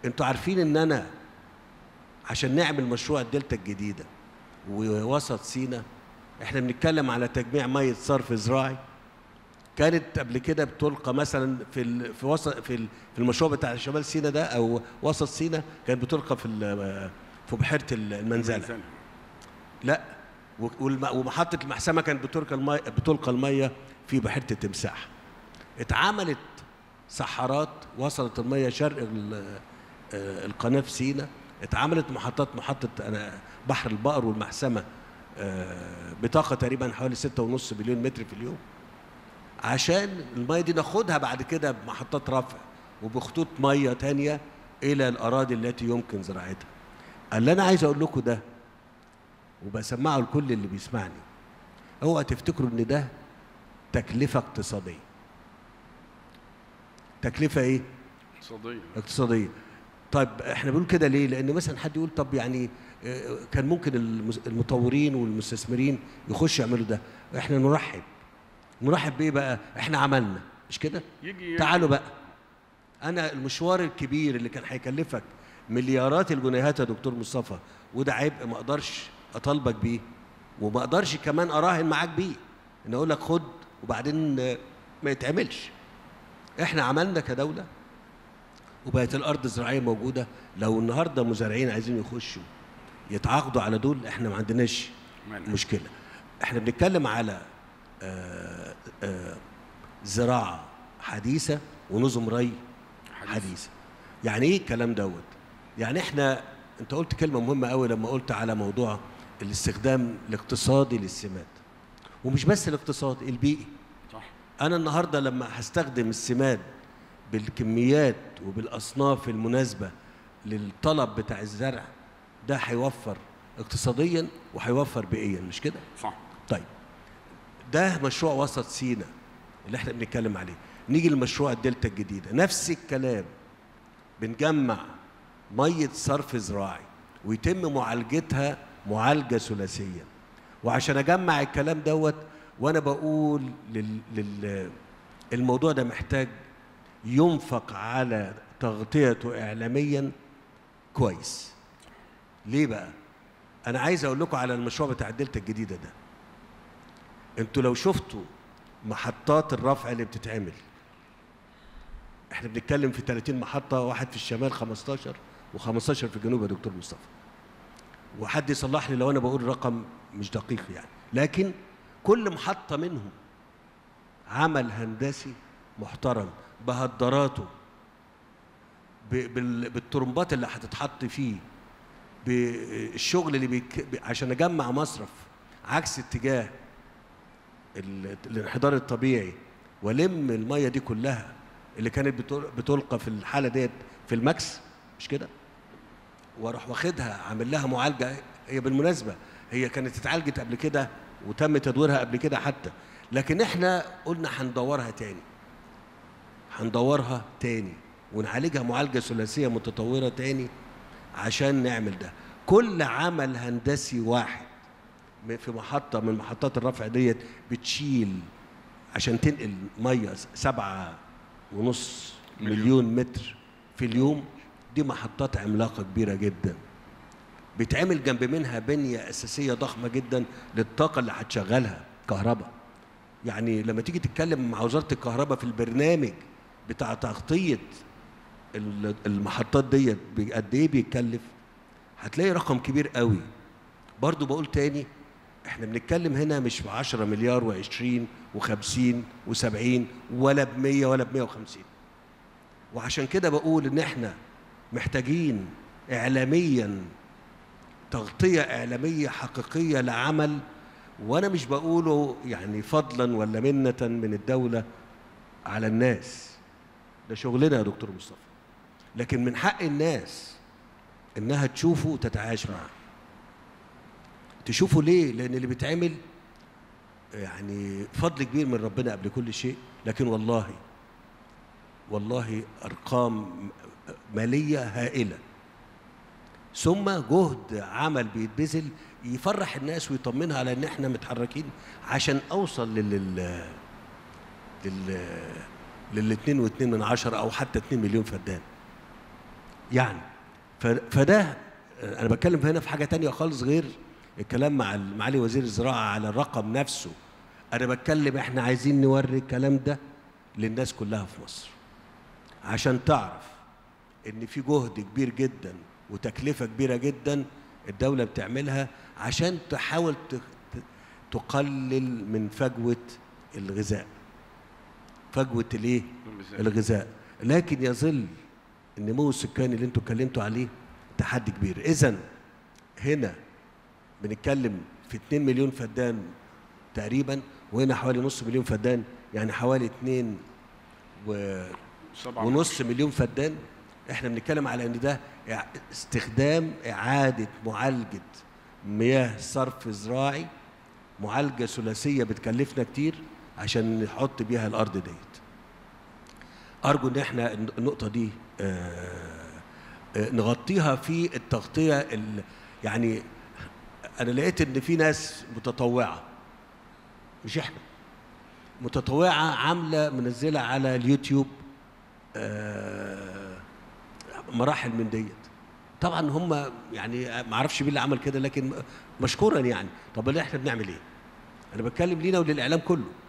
انتوا عارفين ان انا عشان نعمل مشروع الدلتا الجديده ووسط سينا احنا بنتكلم على تجميع ميه صرف زراعي كانت قبل كده بتلقى مثلا في ال في وسط في ال- في المشروع بتاع شمال سينا ده او وسط سينا كانت بتلقى في ال- في بحيره المنزله لا و- والم- ومحطه المحسمه كانت بتلقى الميه بتلقى الميه في بحيره التمساح اتعملت سحارات وصلت الميه شرق ال- آه، القناه في سينا اتعملت محطات محطه أنا بحر البقر والمحسمه آه، بطاقه تقريبا حوالي 6.5 مليون متر في اليوم عشان الميه دي ناخدها بعد كده بمحطات رفع وبخطوط ميه تانية الى الاراضي التي يمكن زراعتها اللي انا عايز اقول لكم ده وبسمعه لكل اللي بيسمعني اوعى تفتكروا ان ده تكلفه اقتصاديه تكلفه ايه اقتصادية اقتصاديه طيب احنا بنقول كده ليه لان مثلا حد يقول طب يعني آه، كان ممكن المس- المطورين والمستثمرين يخشوا يعملوا ده احنا نرحب نرحب بايه بقى احنا عملنا مش كده يجي تعالوا بقى انا المشوار الكبير اللي كان هيكلفك مليارات الجنيهات يا دكتور مصطفى وده عبء ما اقدرش اطالبك بيه وما اقدرش كمان اراهن معاك بيه ان اقول لك خد وبعدين آه، ما يتعملش احنا عملنا كدوله وبقت الارض الزراعيه موجوده لو النهارده مزارعين عايزين يخشوا يتعاقدوا على دول احنا ما عندناش مانع. مشكله احنا بنتكلم على آه، آه، زراعه حديثه ونظم ري حديث. حديثه يعني ايه الكلام دوت يعني احنا انت قلت كلمه مهمه قوي لما قلت على موضوع الاستخدام الاقتصادي للسمات ومش بس الاقتصادي البيئي صح انا النهارده لما هستخدم السماد بالكميات وبالاصناف المناسبه للطلب بتاع الزرع ده هيوفر اقتصاديا وهيوفر بيئيا مش كده صح طيب ده مشروع وسط سينا اللي احنا بنتكلم عليه نيجي لمشروع الدلتا الجديده نفس الكلام بنجمع ميه صرف زراعي ويتم معالجتها معالجه ثلاثيه وعشان اجمع الكلام دوت وانا بقول لل... لل... الموضوع ده محتاج ينفق على تغطيته اعلاميا كويس ليه بقى انا عايز اقول لكم على المشروع بتاع الدلتا الجديده ده انتوا لو شفتوا محطات الرفع اللي بتتعمل احنا بنتكلم في 30 محطة واحد في الشمال 15 و15 في الجنوب يا دكتور مصطفى وحد يصلح لي لو انا بقول رقم مش دقيق يعني لكن كل محطة منهم عمل هندسي محترم بهدراته ب- بال- بالترمبات اللي هتتحط فيه بالشغل اللي بيك... عشان اجمع مصرف عكس اتجاه ال- الانحدار الطبيعي والم الميه دي كلها اللي كانت بتل- بتلقى في الحاله ديت في المكس مش كده واروح واخدها عامل لها معالجه هي بالمناسبه هي كانت اتعالجت قبل كده وتم تدويرها قبل كده حتى لكن احنا قلنا هندورها تاني هندورها تاني ونعالجها معالجه ثلاثيه متطوره تاني عشان نعمل ده كل عمل هندسي واحد م- في محطة من محطات الرفع ديت بتشيل عشان تنقل مية س- سبعة ونص مليون متر في اليوم دي محطات عملاقة كبيرة جدا بيتعمل جنب منها بنية أساسية ضخمة جدا للطاقة اللي هتشغلها كهرباء يعني لما تيجي تتكلم مع وزارة الكهرباء في البرنامج بتاع تغطية ال- المحطات ديت قد ايه بيتكلف هتلاقي رقم كبير قوي برضو بقول تاني احنا بنتكلم هنا مش ب 10 مليار و20 و50 و70 ولا ب 100 ولا ب 150 وعشان كده بقول ان احنا محتاجين اعلاميا تغطيه اعلاميه حقيقيه لعمل وانا مش بقوله يعني فضلا ولا منه من الدوله على الناس ده شغلنا يا دكتور مصطفى لكن من حق الناس انها تشوفه وتتعايش معاه تشوفوا ليه لان اللي بيتعمل يعني فضل كبير من ربنا قبل كل شيء لكن والله والله ارقام ماليه هائله ثم جهد عمل بيتبذل يفرح الناس ويطمنها على ان احنا متحركين عشان اوصل لل لل لل لل 2.2 من عشرة او حتى 2 مليون فدان يعني ف- فده انا بتكلم هنا في حاجه تانية خالص غير الكلام مع ال- معالي وزير الزراعه على الرقم نفسه انا بتكلم احنا عايزين نوري الكلام ده للناس كلها في مصر عشان تعرف ان في جهد كبير جدا وتكلفه كبيره جدا الدوله بتعملها عشان تحاول ت- ت- تقلل من فجوه الغذاء فجوه الايه الغذاء. الغذاء لكن يظل النمو السكاني اللي انتوا اتكلمتوا عليه تحدي كبير اذا هنا بنتكلم في 2 مليون فدان تقريبا وهنا حوالي نص مليون فدان يعني حوالي 2 و سبعة ونص مليون فدان احنا بنتكلم على ان ده إع- استخدام اعاده معالجه مياه صرف زراعي معالجه ثلاثيه بتكلفنا كتير عشان نحط بيها الارض ديت ارجو ان احنا الن- النقطه دي آه، آه، نغطيها في التغطيه ال- يعني انا لقيت ان في ناس متطوعه مش احنا متطوعه عامله منزله على اليوتيوب آه، مراحل من ديت طبعا هم يعني ما اعرفش مين اللي عمل كده لكن مشكورا يعني طب اللي احنا بنعمل ايه انا بتكلم لينا وللاعلام كله